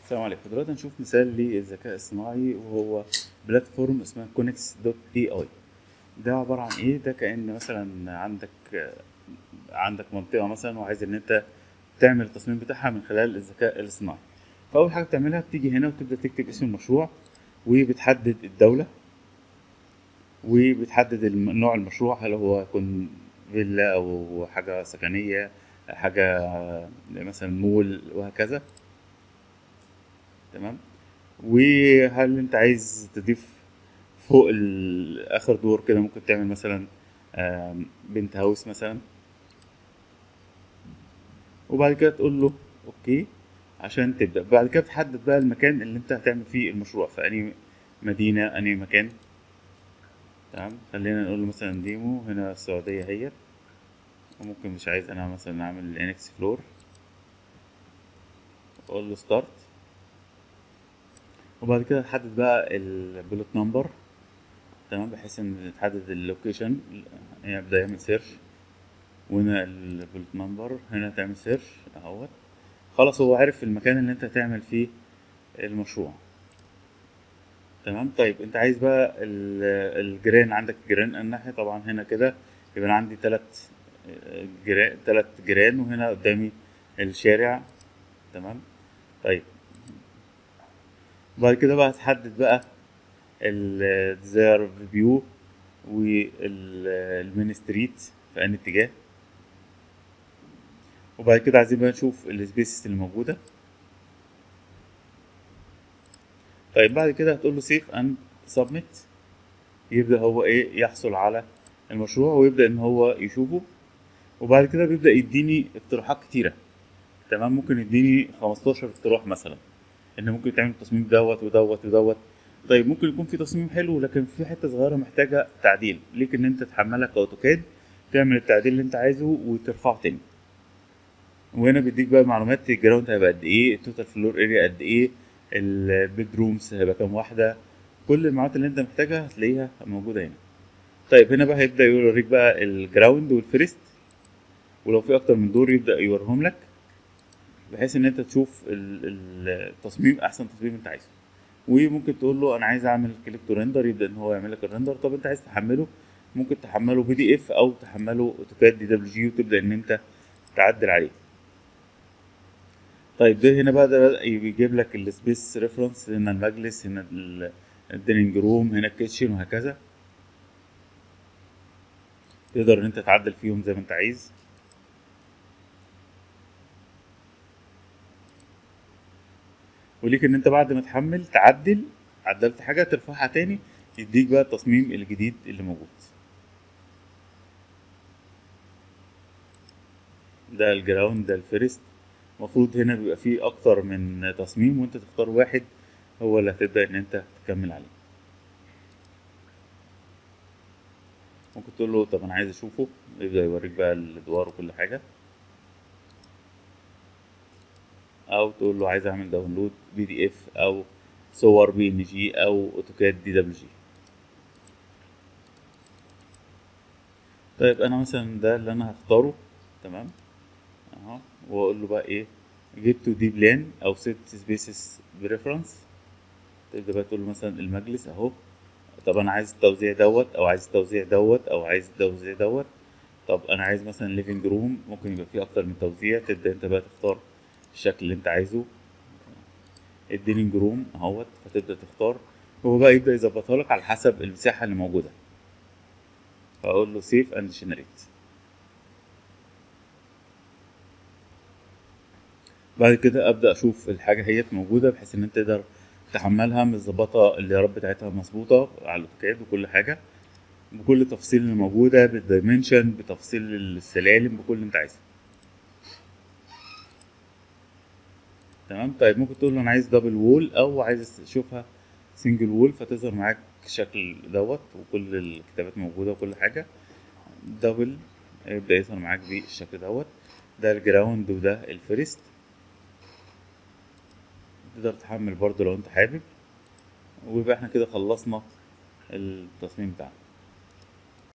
السلام عليكم دلوقتي هنشوف مثال للذكاء الصناعي وهو بلاتفورم اسمها كونكس دوت اي اي ده عبارة عن ايه ده كأن مثلا عندك عندك منطقة مثلا وعايز ان انت تعمل التصميم بتاعها من خلال الذكاء الاصطناعي فأول حاجة بتعملها بتيجي هنا وتبدأ تكتب اسم المشروع وبتحدد الدولة وبتحدد الم- نوع المشروع هل هو يكون فيلا او حاجة سكنية حاجة مثلا مول وهكذا تمام وهل انت عايز تضيف فوق ال- اخر دور كده ممكن تعمل مثلا آم، بنت هاوس مثلا وبعد كده تقول له اوكي عشان تبدا بعد كده بتحدد بقى المكان اللي انت هتعمل فيه المشروع في انهي مدينه انهي مكان تمام خلينا نقول له مثلا ديمو هنا السعوديه هي وممكن مش عايز انا مثلا اعمل انكس فلور اقول له ستارت وبعد كده تحدد بقى البلوت نمبر تمام بحيث ان تحدد اللوكيشن يبدا يعمل سيرش وهنا البلوت نمبر هنا تعمل سيرش اهوت خلاص هو عارف المكان اللي انت هتعمل فيه المشروع تمام طيب انت عايز بقى ال- الجيران عندك جيران الناحية طبعا هنا كده يبقى انا عندي تلات جيران تلات جيران وهنا قدامي الشارع تمام طيب بعد كده بقى هتحدد بقى الديزاير فيو والمين ستريت في انهي اتجاه وبعد كده عايزين بقى نشوف السبيسز اللي موجوده طيب بعد كده هتقول له سيف اند سبميت يبدا هو ايه يحصل على المشروع ويبدا ان هو يشوفه وبعد كده بيبدا يديني اقتراحات كتيره تمام ممكن يديني 15 اقتراح مثلا ان ممكن تعمل التصميم دوت ودوت ودوت طيب ممكن يكون في تصميم حلو لكن في حته صغيره محتاجه تعديل ليك ان انت تحملك اوتوكاد تعمل التعديل اللي انت عايزه وترفعه تاني وهنا بيديك بقى معلومات الجراوند هيبقى قد ايه التوتال فلور اريا قد ايه البيد رومز هيبقى كام واحده كل المعلومات اللي انت محتاجها هتلاقيها موجوده هنا طيب هنا بقى هيبدا يوريك بقى الجراوند والفيرست ولو في اكتر من دور يبدا يوريهم لك بحيث ان انت تشوف ال- ال- التصميم احسن تصميم انت عايزه وممكن تقول له انا عايز اعمل كليك تو ريندر يبدا ان هو يعمل لك الريندر طب انت عايز تحمله ممكن تحمله بي دي اف او تحمله اوتوكاد دي دبليو جي وتبدا ان انت تعدل عليه طيب ده هنا بقى ده بدأ بيجيب لك السبيس ريفرنس هنا المجلس هنا ال- الديننج روم هنا الكيتشن وهكذا تقدر ان انت تعدل فيهم زي ما انت عايز وليك ان انت بعد ما تحمل تعدل عدلت حاجه ترفعها تاني يديك بقى التصميم الجديد اللي موجود ده الجراوند ده الفيرست المفروض هنا بيبقى فيه اكتر من تصميم وانت تختار واحد هو اللي هتبدا ان انت تكمل عليه ممكن تقول له طب انا عايز اشوفه يبدا يوريك بقى الادوار وكل حاجه او تقول له عايز اعمل داونلود بي دي اف او صور بي ان جي او اوتوكاد دي دبليو جي طيب انا مثلا ده اللي انا هختاره تمام اهو واقول له بقى ايه جيت تو دي بلان او سيت سبيسز بريفرنس تبدا بقى تقول له مثلا المجلس اهو طب انا عايز التوزيع دوت او عايز التوزيع دوت او عايز التوزيع دوت طب انا عايز مثلا ليفنج روم ممكن يبقى فيه اكتر من توزيع تبدا انت بقى تختار الشكل اللي انت عايزه الديننج روم اهوت فتبدا تختار هو بقى يبدا يظبطها لك على حسب المساحه اللي موجوده فاقول له سيف اند جنريت بعد كده ابدا اشوف الحاجه هي موجوده بحيث ان انت تقدر تحملها مظبطه اليارات بتاعتها مظبوطه على الاوتوكاد وكل حاجه بكل التفاصيل اللي موجوده بالدايمنشن بتفاصيل السلالم بكل اللي انت عايزه تمام طيب ممكن تقول له انا عايز دبل وول او عايز تشوفها سنجل وول فتظهر معاك الشكل دوت وكل الكتابات موجوده وكل حاجه دبل يبدا يظهر معاك بالشكل دوت ده الجراوند وده الفيرست تقدر تحمل برضو لو انت حابب ويبقى احنا كده خلصنا التصميم بتاعنا